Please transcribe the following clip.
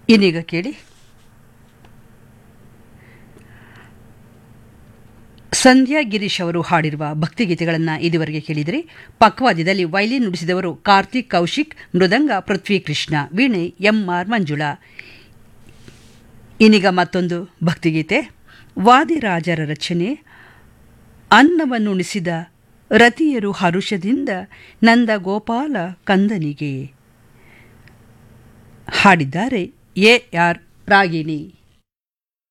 ಇನ್ನೀಗ ಕೇಳಿ ಸಂಧ್ಯಾ ಗಿರೀಶ್ ಅವರು ಹಾಡಿರುವ ಭಕ್ತಿಗೀತೆಗಳನ್ನು ಇದುವರೆಗೆ ಕೇಳಿದರೆ ಪಕ್ವಾದ್ಯದಲ್ಲಿ ವೈಲಿನ್ ನುಡಿಸಿದವರು ಕಾರ್ತಿಕ್ ಕೌಶಿಕ್ ಮೃದಂಗ ಪೃಥ್ವಿ ಕೃಷ್ಣ ವೀಣೆ ಎಂಆರ್ ಮಂಜುಳಾ ಇನ್ನೀಗ ಮತ್ತೊಂದು ಭಕ್ತಿಗೀತೆ ವಾದಿರಾಜರ ರಚನೆ ಅನ್ನವನ್ನುಣಿಸಿದ ರತಿಯರು ಹರುಷದಿಂದ ನಂದ ಗೋಪಾಲ ಕಂದನಿಗೆ ಹಾಡಿದ್ದಾರೆ ಎ ಆರ್ ರಾಗಿಣಿ